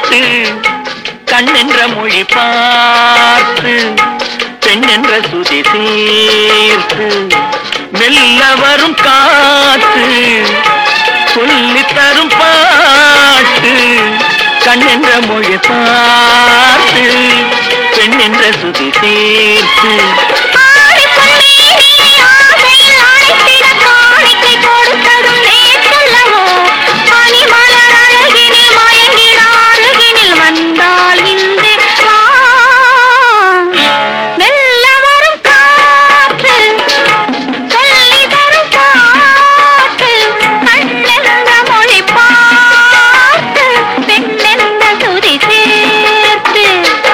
பாட்டு கண் என்ற மொழி பார்த்து பெண் என்ற சுதி சேர்த்து மெல்ல வரும் காத்து சொல்லி தரும் பாட்டு கண் என்ற மொழி பார்த்து பெண் என்ற சுதி சேர்த்து வந்தால் இன்று வா மெல்ல வரும் காற்று சொல்லி தரும் பாட்டு கண்ணென்ற மொழி பார்த்து பெண்ணென்ற சுதி சேர்த்து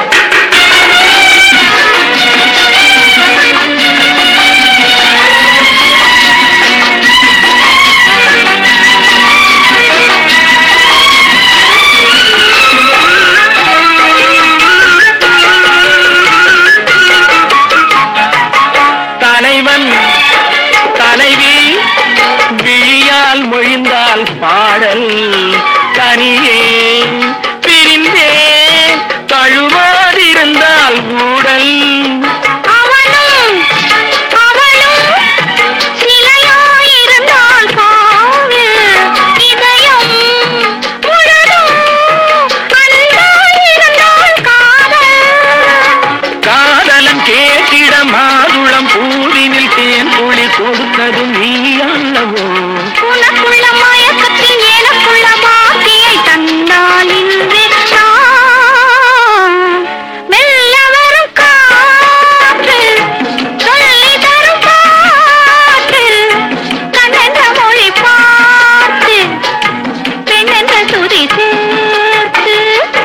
தலைவன் தலைவி விழியால் மொழிந்தால் பாடல் தனியே பிரிந்தே தழுவாதிருந்தால் ஊடல் அவனும் அவளும் சிலையாயிருந்தால் காவல் இதயம் முழுதும் அன்பாயிருந்தால் காதல் காதலன் கேட்டிட மாதுளம் பூவினில் தேன் துளி கொடுத்தது நீ அல்லவோ உனக்குள்ள மயக்கத்தில் எனக்குள்ள பாக்கியை தந்தால் இன்று நான் மெல்ல வரும் காற்று சொல்லி தரும் பாட்டு கண்ணென்ற மொழி பார்த்து பெண்ணென்ற சுதி சேர்த்து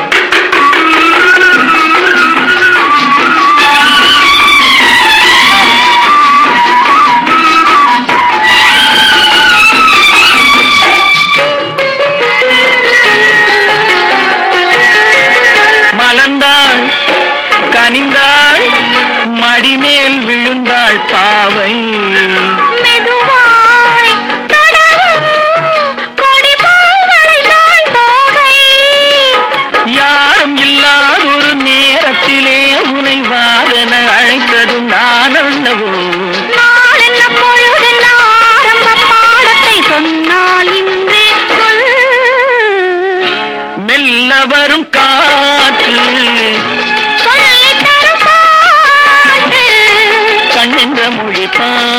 மலர்ந்தாள் கனிந்தாள் மடிமேல் விழுந்தாள் பாவை மெதுவாய் தொடரும் கொடி போல் வளைந்தாள் தோகை யாரும் இல்லாதொரு நேரத்திலே உனை வாதன அழைத்ததும் நான் அல்லவோ நாளென்ன பொழுதென்ன ஆரம்ப பாடத்தை சொன்னால் இன்றே சொல் மெல்ல வரும் காற்று சொல்லித் தரும் பாட்டு கண்ணென்ற மொழி பா